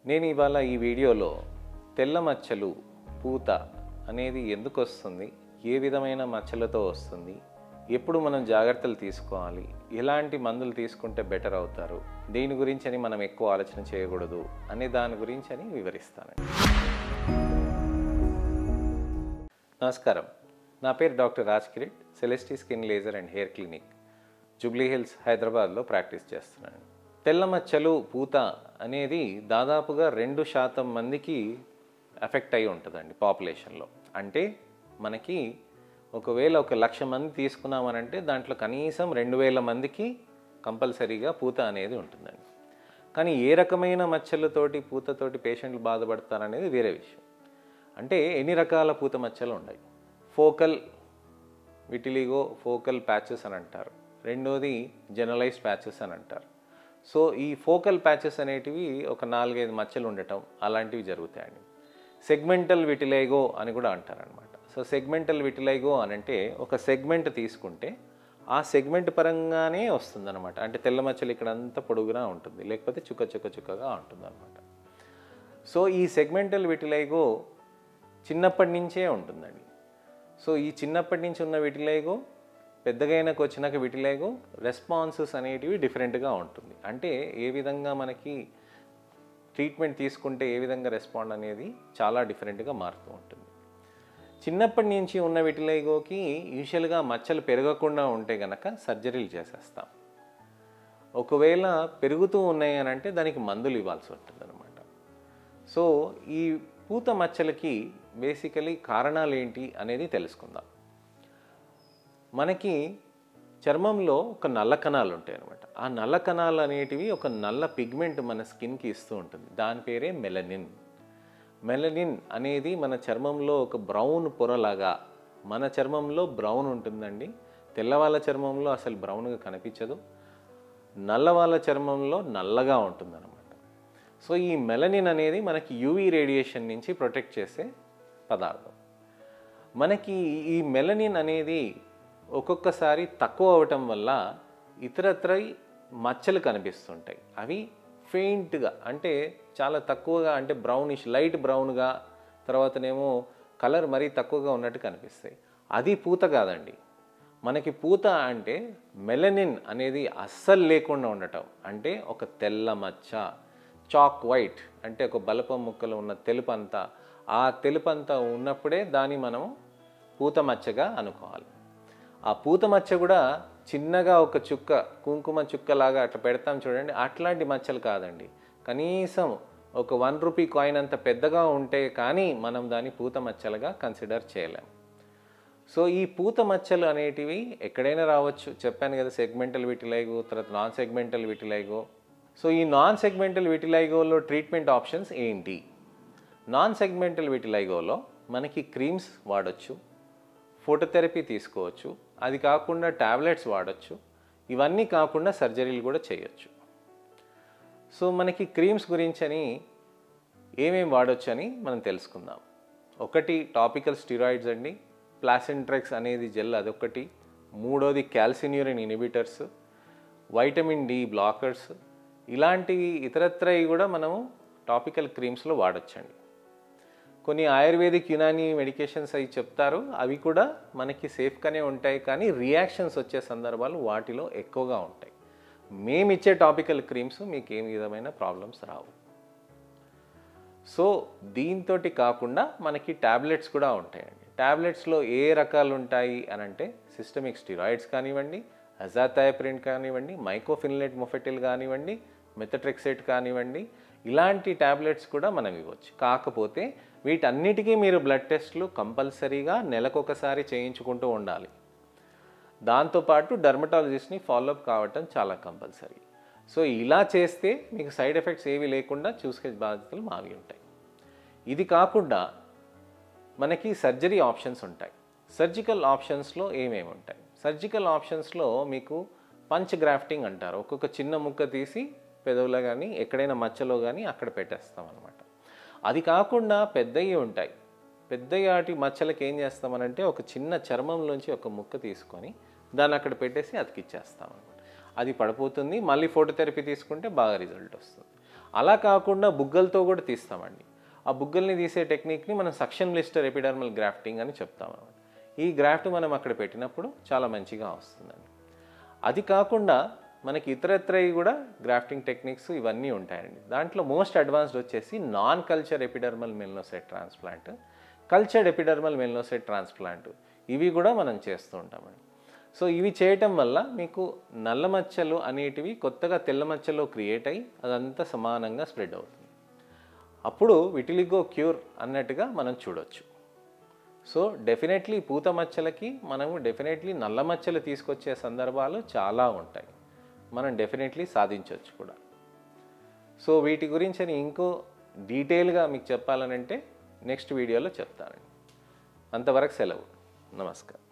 నేను ఇవాళ ఈ వీడియోలో తెల్ల మచ్చలు పూత అనేది ఎందుకు వస్తుంది ఏ విధమైన మచ్చలతో వస్తుంది ఎప్పుడు మనం జాగ్రత్తలు తీసుకోవాలి ఎలాంటి మందులు తీసుకుంటే బెటర్ అవుతారు దీని గురించి అని మనం ఎక్కువ ఆలోచన చేయకూడదు అనే దాని గురించి అని వివరిస్తాను నమస్కారం నా పేరు doctor Raj Kiret Celesti skin laser and hair clinic Jubilee Hills హైదరాబాద్లో ప్రాక్టీస్ చేస్తున్నాను తెల్ల మచ్చలు పూత అనేది దాదాపుగా రెండు శాతం మందికి ఎఫెక్ట్ అయి ఉంటుందండి పాపులేషన్లో అంటే మనకి ఒకవేళ ఒక లక్ష మంది తీసుకున్నామనంటే దాంట్లో కనీసం రెండు వేల మందికి కంపల్సరీగా పూత అనేది ఉంటుందండి కానీ ఏ రకమైన మచ్చలతోటి పూతతోటి పేషెంట్లు బాధపడతారనేది వేరే విషయం అంటే ఎన్ని రకాల పూత మచ్చలు ఉన్నాయి ఫోకల్ విటిలిగో ఫోకల్ ప్యాచెస్ అని అంటారు రెండోది జనరలైజ్డ్ ప్యాచెస్ అని అంటారు సో ఈ ఫోకల్ ప్యాచెస్ అనేటివి ఒక నాలుగైదు మచ్చలు ఉండటం అలాంటివి జరుగుతాయండి సెగ్మెంటల్ విటిలైగో అని కూడా అంటారనమాట సో సెగ్మెంటల్ విటిలైగో అని అంటే ఒక సెగ్మెంట్ తీసుకుంటే ఆ సెగ్మెంట్ పరంగానే వస్తుందన్నమాట అంటే తెల్ల మచ్చలు ఇక్కడ అంతా పొడుగునా ఉంటుంది లేకపోతే చుక్క చుక్క చుక్కగా ఉంటుందన్నమాట సో ఈ సెగ్మెంటల్ విటిలైగో చిన్నప్పటి నుంచే ఉంటుందండి సో ఈ చిన్నప్పటి నుంచి ఉన్న విటిలైగో పెద్దగైనకు వచ్చినాక విటిలైగో రెస్పాన్సెస్ అనేటివి డిఫరెంట్గా ఉంటుంది అంటే ఏ విధంగా మనకి ట్రీట్మెంట్ తీసుకుంటే ఏ విధంగా రెస్పాండ్ అనేది చాలా డిఫరెంట్గా మారుతూ ఉంటుంది చిన్నప్పటి నుంచి ఉన్న విటిలైగోకి యూజువల్గా మచ్చలు పెరగకుండా ఉంటే గనక సర్జరీలు చేసేస్తాం ఒకవేళ పెరుగుతూ ఉన్నాయి అని అంటే దానికి మందులు ఇవ్వాల్సి ఉంటుంది అనమాట సో ఈ పూత మచ్చలకి బేసికలీ కారణాలు ఏంటి అనేది తెలుసుకుందాం మనకి చర్మంలో ఒక నల్ల కణాలు ఉంటాయి అనమాట ఆ నల్ల కణాలు అనేటివి ఒక నల్ల పిగ్మెంట్ మన స్కిన్కి ఇస్తూ ఉంటుంది దాని పేరే మెలనిన్ మెలనిన్ అనేది మన చర్మంలో ఒక బ్రౌన్ పొరలాగా మన చర్మంలో బ్రౌన్ ఉంటుందండి తెల్లవాళ్ళ చర్మంలో అసలు బ్రౌన్గా కనిపించదు నల్లవాళ్ళ చర్మంలో నల్లగా ఉంటుందన్నమాట సో ఈ మెలనిన్ అనేది మనకి యూవీ రేడియేషన్ నుంచి ప్రొటెక్ట్ చేసే పదార్థం మనకి ఈ మెలనిన్ అనేది ఒక్కొక్కసారి తక్కువ అవటం వల్ల ఇతరత్ర మచ్చలు కనిపిస్తుంటాయి అవి ఫెయింట్గా అంటే చాలా తక్కువగా అంటే బ్రౌనిష్ లైట్ బ్రౌన్గా తర్వాతనేమో కలర్ మరీ తక్కువగా ఉన్నట్టు కనిపిస్తాయి అది పూత కాదండి మనకి పూత అంటే మెలనిన్ అనేది అస్సలు లేకుండా ఉండటం అంటే ఒక తెల్ల మచ్చ చాక్ వైట్ అంటే ఒక బలపం ముక్కలు ఉన్న తెలుపు అంతా ఆ తెలుపు అంతా ఉన్నప్పుడే దాన్ని మనం పూత మచ్చగా అనుకోవాలి ఆ పూత మచ్చ కూడా చిన్నగా ఒక చుక్క కుంకుమ చుక్కలాగా అట్లా పెడతాం చూడండి అట్లాంటి మచ్చలు కాదండి కనీసం ఒక వన్ రూపీ కాయిన్ అంత పెద్దగా ఉంటే కానీ మనం దాన్ని పూత మచ్చలుగా కన్సిడర్ చేయలేం సో ఈ పూత మచ్చలు అనేటివి ఎక్కడైనా రావచ్చు చెప్పాను కదా సెగ్మెంటల్ విటిలైగో తర్వాత నాన్ సెగ్మెంటల్ విటిలైగో సో ఈ నాన్ సెగ్మెంటల్ విటిలైగోలో ట్రీట్మెంట్ ఆప్షన్స్ ఏంటి నాన్ సెగ్మెంటల్ విటిలైగోలో మనకి క్రీమ్స్ వాడచ్చు ఫోటోథెరపీ తీసుకోవచ్చు అది కాకుండా ట్యాబ్లెట్స్ వాడచ్చు ఇవన్నీ కాకుండా సర్జరీలు కూడా చేయొచ్చు సో మనకి క్రీమ్స్ గురించి అని ఏమేమి వాడచ్చు అని మనం తెలుసుకుందాం ఒకటి టాపికల్ స్టిరాయిడ్స్ అండి ప్లాసెంట్రెక్స్ అనేది జెల్ అదొకటి మూడోది calcineurin inhibitors vitamin D blockers ఇలాంటివి ఇతరత్రవి కూడా మనము టాపికల్ క్రీమ్స్లో వాడచ్చండి కొన్ని ఆయుర్వేదిక్ యునాని మెడికేషన్స్ అవి చెప్తారు అవి కూడా మనకి సేఫ్గానే ఉంటాయి కానీ రియాక్షన్స్ వచ్చే సందర్భాలు వాటిలో ఎక్కువగా ఉంటాయి మేమిచ్చే టాపికల్ క్రీమ్స్ మీకు ఏ విధమైన ప్రాబ్లమ్స్ రావు సో దీంతో కాకుండా మనకి ట్యాబ్లెట్స్ కూడా ఉంటాయండి ట్యాబ్లెట్స్లో ఏ రకాలు ఉంటాయి అని అంటే సిస్టమిక్ స్టిరాయిడ్స్ కానివ్వండి అజాథైప్రిన్ కానివ్వండి మైకోఫిన్లెట్ మొఫెటిల్ కానివ్వండి మెథట్రెక్సెట్ కానివ్వండి ఇలాంటి ట్యాబ్లెట్స్ కూడా మనం ఇవ్వచ్చు కాకపోతే వీటన్నిటికీ మీరు బ్లడ్ టెస్ట్లు కంపల్సరీగా నెలకొకసారి చేయించుకుంటూ ఉండాలి దాంతోపాటు డర్మటాలజిస్ట్ని ఫాలోఅప్ కావటం చాలా కంపల్సరీ సో ఇలా చేస్తే మీకు సైడ్ ఎఫెక్ట్స్ ఏవి లేకుండా చూసుకే బాధ్యతలు మావి ఉంటాయి ఇది కాకుండా మనకి సర్జరీ ఆప్షన్స్ ఉంటాయి సర్జికల్ ఆప్షన్స్లో ఏమేమి ఉంటాయి సర్జికల్ ఆప్షన్స్లో మీకు పంచ్ గ్రాఫ్టింగ్ అంటారు ఒక్కొక్క చిన్న ముక్క తీసి పెదవులో కానీ ఎక్కడైనా మచ్చలో కానీ అక్కడ పెట్టేస్తాం అనమాట అది కాకుండా పెద్దవి ఉంటాయి పెద్ద వాటి మచ్చలకి ఏం చేస్తామనంటే ఒక చిన్న చర్మంలోంచి ఒక ముక్క తీసుకొని దాన్ని అక్కడ పెట్టేసి అతికిచ్చేస్తాం అనమాట అది పడిపోతుంది మళ్ళీ ఫోటోథెరపీ తీసుకుంటే బాగా రిజల్ట్ వస్తుంది అలా కాకుండా బుగ్గలతో కూడా తీస్తామండి ఆ బుగ్గల్ని తీసే టెక్నిక్ని మనం సక్షన్ బ్లిస్టర్ ఎపిడర్మల్ గ్రాఫ్టింగ్ అని చెప్తాం అన్నమాట ఈ గ్రాఫ్ట్ మనం అక్కడ పెట్టినప్పుడు చాలా మంచిగా వస్తుందండి అది కాకుండా మనకి ఇతరత్రవి కూడా గ్రాఫ్టింగ్ టెక్నిక్స్ ఇవన్నీ ఉంటాయండి దాంట్లో మోస్ట్ అడ్వాన్స్డ్ వచ్చేసి non culture epidermal melanocyte transplant cultured epidermal melanocyte transplant ఇవి కూడా మనం చేస్తూ ఉంటామండి సో ఇవి చేయటం వల్ల మీకు నల్ల మచ్చలు అనేటివి కొత్తగా తెల్ల మచ్చలు క్రియేట్ అయ్యి అదంతా సమానంగా స్ప్రెడ్ అవుతుంది అప్పుడు విటిలిగో క్యూర్ అన్నట్టుగా మనం చూడొచ్చు సో డెఫినెట్లీ పూత మచ్చలకి మనము డెఫినెట్లీ నల్ల మచ్చలు తీసుకొచ్చే సందర్భాలు చాలా ఉంటాయి మనం డెఫినెట్లీ సాధించవచ్చు కూడా సో వీటి గురించి అని ఇంకో డీటెయిల్గా మీకు చెప్పాలనంటే నెక్స్ట్ వీడియోలో చెప్తానండి అంతవరకు సెలవు నమస్కారం